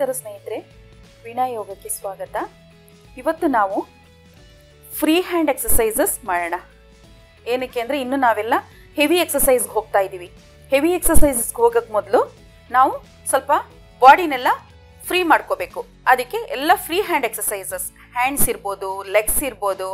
ನಮಸ್ಕಾರ ಸ್ನೇಹಿತರೆ ವೀಣಾ ಯೋಗಕ್ಕೆ ಸ್ವಾಗತ ಇವತ್ತು ನಾವು ಫ್ರೀ ಹ್ಯಾಂಡ್ ಎಕ್ಸಸೈಸಸ್ ಮಾಡೋಣ ಏನಕ್ಕೆ ಅಂದರೆ ಇನ್ನು ನಾವೆಲ್ಲ ಹೆವಿ ಎಕ್ಸಸೈಸ್ಗೆ ಹೋಗ್ತಾ ಇದ್ದೀವಿ ಹೆವಿ ಎಕ್ಸಸೈಸಸ್ಗೆ ಹೋಗೋಕ್ಕೆ ಮೊದಲು ನಾವು ಸ್ವಲ್ಪ ಬಾಡಿನೆಲ್ಲ ಫ್ರೀ ಮಾಡ್ಕೋಬೇಕು ಅದಕ್ಕೆ ಎಲ್ಲ ಫ್ರೀ ಹ್ಯಾಂಡ್ ಎಕ್ಸಸೈಸಸ್ ಹ್ಯಾಂಡ್ಸ್ ಇರ್ಬೋದು ಲೆಗ್ಸ್ ಇರ್ಬೋದು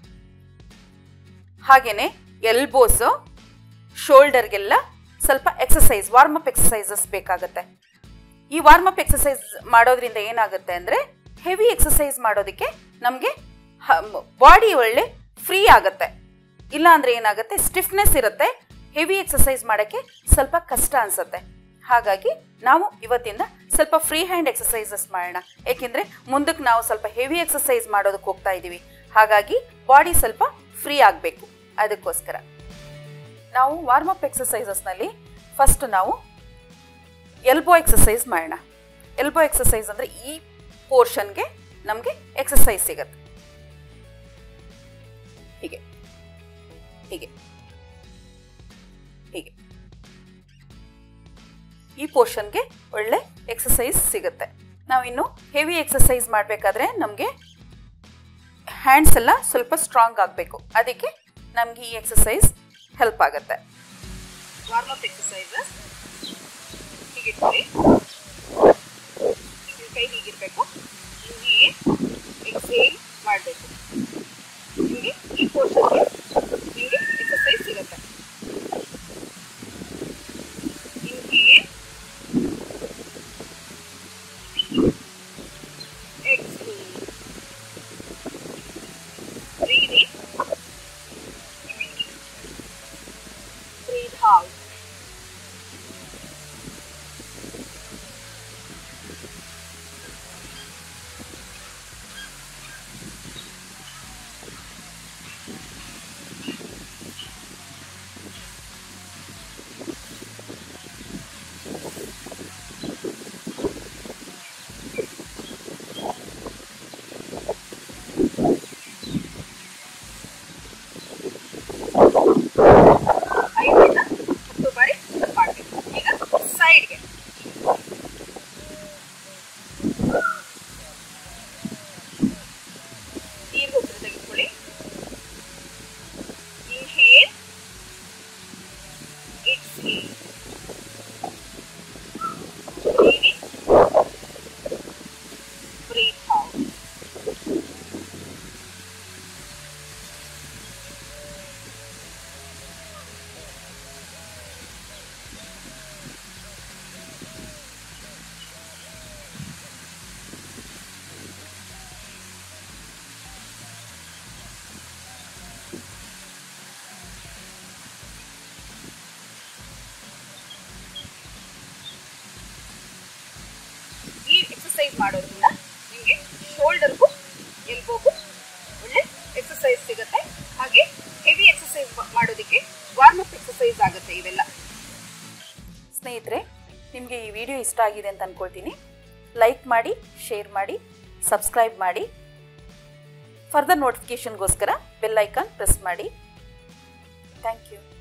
ಹಾಗೆಯೇ ಎಲ್ಬೋಸು ಶೋಲ್ಡರ್ಗೆಲ್ಲ ಸ್ವಲ್ಪ ಎಕ್ಸಸೈಸ್ ವಾರ್ಮ್ ಅಪ್ ಎಕ್ಸಸೈಸಸ್ ಬೇಕಾಗುತ್ತೆ ಈ ವಾರ್ಮ್ ಅಪ್ ಎಕ್ಸಸೈಸ್ ಮಾಡೋದ್ರಿಂದ ಏನಾಗುತ್ತೆ ಅಂದರೆ ಹೆವಿ ಎಕ್ಸಸೈಸ್ ಮಾಡೋದಕ್ಕೆ ನಮಗೆ ಬಾಡಿ ಒಳ್ಳೆ ಫ್ರೀ ಆಗುತ್ತೆ ಇಲ್ಲ ಅಂದರೆ ಏನಾಗುತ್ತೆ ಸ್ಟಿಫ್ನೆಸ್ ಇರುತ್ತೆ ಹೆವಿ ಎಕ್ಸಸೈಸ್ ಮಾಡೋಕ್ಕೆ ಸ್ವಲ್ಪ ಕಷ್ಟ ಅನಿಸುತ್ತೆ ಹಾಗಾಗಿ ನಾವು ಇವತ್ತಿಂದ ಸ್ವಲ್ಪ ಫ್ರೀ ಹ್ಯಾಂಡ್ ಎಕ್ಸಸೈಸಸ್ ಮಾಡೋಣ ಏಕೆಂದರೆ ಮುಂದಕ್ಕೆ ನಾವು ಸ್ವಲ್ಪ ಹೆವಿ ಎಕ್ಸಸೈಸ್ ಮಾಡೋದಕ್ಕೆ ಹೋಗ್ತಾ ಇದ್ದೀವಿ ಹಾಗಾಗಿ ಬಾಡಿ ಸ್ವಲ್ಪ ಫ್ರೀ ಆಗಬೇಕು ಅದಕ್ಕೋಸ್ಕರ ನಾವು ವಾರ್ಮ್ ಅಪ್ ಎಕ್ಸಸೈಸಸ್ನಲ್ಲಿ ಫಸ್ಟ್ ನಾವು ಎಲ್ಬೋ ಎಕ್ಸಸೈಸ್ ಮಾಡೋಣ ಎಲ್ಬೋ ಎಕ್ಸಸೈಸ್ ಅಂದರೆ ಈ ಪೋರ್ಷನ್ಗೆ ನಮಗೆ ಎಕ್ಸಸೈಸ್ ಸಿಗುತ್ತೆ ಹೀಗೆ ಹೀಗೆ ಹೀಗೆ ಈ ಪೋರ್ಷನ್ಗೆ ಒಳ್ಳೆ ಎಕ್ಸಸೈಸ್ ಸಿಗುತ್ತೆ ನಾವಿನ್ನು ಹೆವಿ ಎಕ್ಸಸೈಸ್ ಮಾಡಬೇಕಾದ್ರೆ ನಮಗೆ ಹ್ಯಾಂಡ್ಸ್ ಎಲ್ಲ ಸ್ವಲ್ಪ ಸ್ಟ್ರಾಂಗ್ ಆಗಬೇಕು ಅದಕ್ಕೆ ನಮಗೆ ಈ ಎಕ್ಸಸೈಸ್ ಹೆಲ್ಪ್ ಆಗುತ್ತೆ ವಾರ್ಮ್ ಅಪ್ ಎಕ್ಸಸೈಸಸ್ ಹೀಗಿಟ್ಕೊಳ್ಳಿ ಕೈ ಹೀಗಿರಬೇಕು ಹೀಗೆ ಎಕ್ಸೇಲ್ ಮಾಡಬೇಕು ನಿಮಗೆ ಈ ಪೋರ್ಷನ್ಗೆ ನಿಮಗೆ ಎಕ್ಸಸೈಸ್ ಸಿಗುತ್ತೆ ಹೀಗೆ exhale breathe in breathe out ಐದರಿಂದ ಹತ್ತು ಬಾರಿ ಮಾಡಬೇಕು ಈಗ ಸೈಡ್ಗೆ ನೀರು ಉಸಿರು ತೆಗೆದುಕೊಳ್ಳಿ inhale exhale breathe in breathe out ಈ ಎಕ್ಸಸೈಸ್ ಮಾಡೋದ್ರಿಂದ ನಿಮಗೆ ಶೋಲ್ಡರ್ಗೂ ಎಲ್ಬೋಗೂ ಒಳ್ಳೆ ಎಕ್ಸಸೈಸ್ ಸಿಗುತ್ತೆ ಹಾಗೆ ಹೆವಿ ಎಕ್ಸಸೈಸ್ ಮಾಡೋದಕ್ಕೆ ವಾರ್ಮ್ ಅಪ್ ಎಕ್ಸಸೈಸ್ ಆಗುತ್ತೆ ಇವೆಲ್ಲ ಸ್ನೇಹಿತರೆ ನಿಮಗೆ ಈ ವಿಡಿಯೋ ಇಷ್ಟ ಆಗಿದೆ ಅಂತ ಅಂದ್ಕೊಳ್ತೀನಿ ಲೈಕ್ ಮಾಡಿ ಶೇರ್ ಮಾಡಿ ಸಬ್ಸ್ಕ್ರೈಬ್ ಮಾಡಿ ಫರ್ದರ್ ನೋಟಿಫಿಕೇಷನ್ಗೋಸ್ಕರ ಬೆಲ್ ಐಕಾನ್ ಪ್ರೆಸ್ ಮಾಡಿ ಥ್ಯಾಂಕ್ ಯು